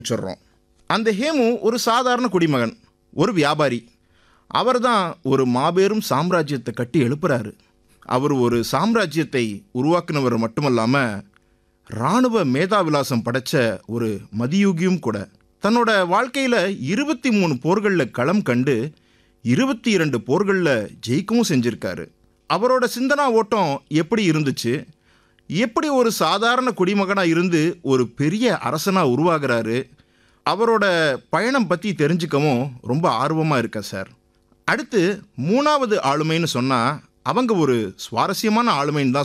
சொல்கிறோம் அந்த ஹேமு ஒரு சாதாரண குடிமகன் ஒரு வியாபாரி அவர் தான் ஒரு மாபெரும் சாம்ராஜ்யத்தை கட்டி எழுப்புறாரு அவர் ஒரு சாம்ராஜ்யத்தை உருவாக்குனவர் மட்டுமல்லாமல் இராணுவ மேதாவிலாசம் படைச்ச ஒரு மதியுகியும் கூட தன்னோட வாழ்க்கையில் இருபத்தி மூணு போர்களில் களம் கண்டு இருபத்தி இரண்டு போர்களில் ஜெயிக்கவும் செஞ்சிருக்காரு அவரோட சிந்தனா ஓட்டம் எப்படி இருந்துச்சு எப்படி ஒரு சாதாரண குடிமகனாக இருந்து ஒரு பெரிய அரசனாக உருவாகிறாரு அவரோட பயணம் பற்றி தெரிஞ்சுக்கவும் ரொம்ப ஆர்வமாக இருக்கேன் சார் அடுத்து மூணாவது ஆளுமைன்னு சொன்னால் அவங்க ஒரு சுவாரஸ்யமான ஆளுமைன்னு தான்